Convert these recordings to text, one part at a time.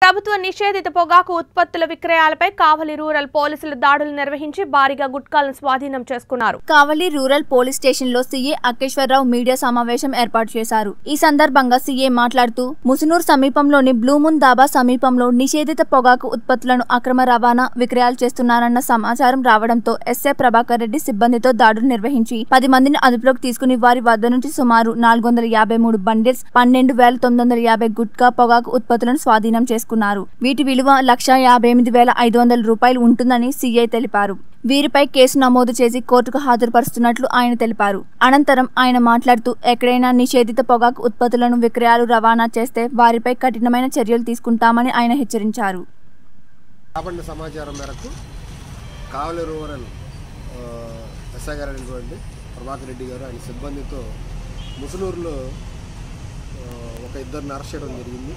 ప్రభుత్వ నిషేధిత పొగాకు ఉత్పత్తుల విక్రయాలపై కావలి రూరల్ పోలీసులు దాడులు నిర్వహించి భారీగా గుట్కాలను స్వాధీనం చేసుకున్నారు కావలి రూరల్ పోలీస్ స్టేషన్ లో సీఏ అకేశ్వరరావు మీడియా సమావేశం ఏర్పాటు చేశారు ఈ సందర్భంగా సీఏ మాట్లాడుతూ ముసునూర్ సమీపంలోని బ్లూమున్ దాబా సమీపంలో నిషేధిత పొగాకు ఉత్పత్తులను అక్రమ రవాణా విక్రయాలు చేస్తున్నారన్న సమాచారం రావడంతో ఎస్ఏ ప్రభాకర్ రెడ్డి సిబ్బందితో దాడులు నిర్వహించి పది మందిని అదుపులోకి తీసుకుని వారి వద్ద నుంచి సుమారు నాలుగు వందల యాభై మూడు బండిల్స్ పన్నెండు వేల తొమ్మిది వందల యాభై గుట్కా పొగాకు ఉత్పత్తులను స్వాధీనం చేసుకున్నారు వీటి విలువ లక్ష యాభై ఎనిమిది వేల ఐదు వందల రూపాయలు ఉంటుందని సీఐ తెలిపారు వీరిపై కేసు నమోదు చేసి కోర్టుకు హాజరుపరుస్తున్నట్లు ఆయన తెలిపారు అనంతరం ఆయన మాట్లాడుతూ ఎక్కడైనా నిషేధిత పొగాకు ఉత్పత్తులను విక్రయాలు రవాణా చేస్తే వారిపై కఠినమైన చర్యలు తీసుకుంటామని ఆయన హెచ్చరించారు రాబడిన సమాచారం మేరకు కావలి రూరల్ ఆ, ఎస్ఐ గారు అయినటువంటి ప్రభాకర్ రెడ్డి గారు ఆయన సిబ్బందితో ముసునూరులో ఆ, ఒక ఇద్దరిని అరెస్ట్ చేయడం జరిగింది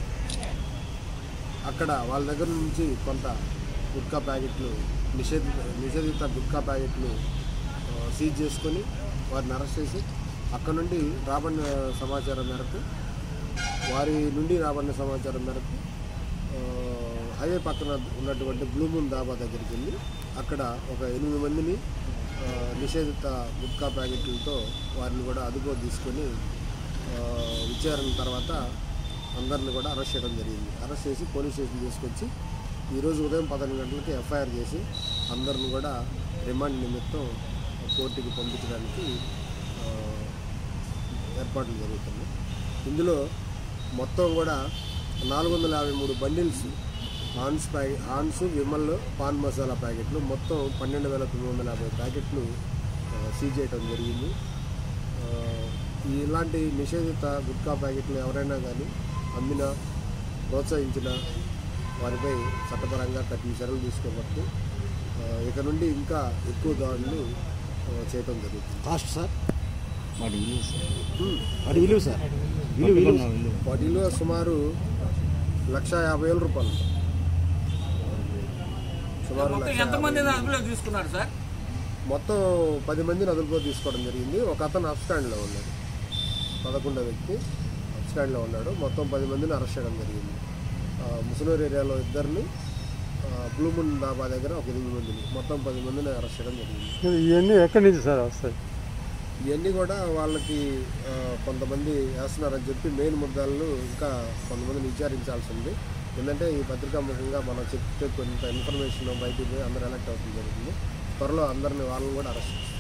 అక్కడ వాళ్ళ దగ్గర నుంచి కొంత గుట్కా ప్యాకెట్లు నిషేధిత నిషేధిత గుట్కా ప్యాకెట్లు ఆ, సీజ్ చేసుకొని వారిని అరెస్ట్ చేసి అక్కడ నుండి రాబడిన సమాచారం మేరకు వారి నుండి రాబడిన సమాచారం మేరకు ఆ, హైవే పక్కన ఉన్నటువంటి బ్లూమూన్ దాబా దగ్గరికి వెళ్ళి అక్కడ ఒక ఎనిమిది మందిని ఆ, నిషేధిత గుట్కా ప్యాకెట్లతో వారిని కూడా అదుపులో తీసుకొని ఆ, విచారణ తర్వాత అందరిని కూడా అరెస్ట్ చేయడం జరిగింది అరెస్ట్ చేసి పోలీస్ స్టేషన్ తీసుకొచ్చి ఈరోజు ఉదయం పదకొండు గంటలకి ఎఫ్ఐఆర్ చేసి అందరిని కూడా రిమాండ్ నిమిత్తం కోర్టుకి పంపించడానికి ఆ, ఏర్పాట్లు జరుగుతున్నాయి ఇందులో మొత్తం కూడా నాలుగు వందల యాభై మూడు బండిల్స్ హాన్స్ ప్యాకె హాన్స్ విమల్ పాన్ మసాలా ప్యాకెట్లు మొత్తం పన్నెండు వేల తొమ్మిది వందల యాభై ప్యాకెట్లు ఆ, సీజ్ చేయడం జరిగింది ఆ, ఇలాంటి నిషేధిత గుట్కా ప్యాకెట్లు ఎవరైనా కానీ అమ్మినా ప్రోత్సహించిన వారిపై చట్టపరంగా కఠిన చర్యలు తీసుకోబట్టి ఆ, ఇక నుండి ఇంకా ఎక్కువ దాడులు ఆ, చేయటం జరుగుతుంది కాస్ట్ సార్ వాటి విలువ సార్ ఉమ్. వాటి విలువ సార్ విలువ విలువ పట్టుకున్న విలువ వాటి విలువ సుమారు లక్ష యాభై వేల రూపాయలు సుమారు మొత్తం లక్ష ఎంతమంది యాభై. అదుపులోకి తీసుకున్నారు సార్ మొత్తం పది మందిని అదుపులో తీసుకోవడం జరిగింది ఒక అతను అప్ స్టాండ్లో ఉన్నాడు పదకొండో వ్యక్తి అప్ స్టాండ్లో ఉన్నాడు మొత్తం పది మందిని అరెస్ట్ చేయడం జరిగింది ఆ, ముసనూరు ఏరియాలో ఇద్దరిని బ్లూమున్ దాబా దగ్గర ఒక ఎనిమిది మందిని మొత్తం పది మందిని అరెస్ట్ చేయడం జరిగింది ఇవన్నీ ఎక్కడి నుంచి సార్ వస్తాయి ఇవన్నీ కూడా వాళ్ళకి ఆ, కొంతమంది వేస్తున్నారని చెప్పి మెయిన్ ముద్దాలను ఇంకా కొంతమందిని విచారించాల్సి ఉంది ఎందుకంటే ఈ పత్రికా ముఖంగా మనం చెప్తే కొంత ఇన్ఫర్మేషన్ బయటికి పోయి అందరూ ఎలక్ట్ అవుతుంది జరుగుతుంది త్వరలో అందరిని వాళ్ళని కూడా అరెస్ట్ చేస్తాం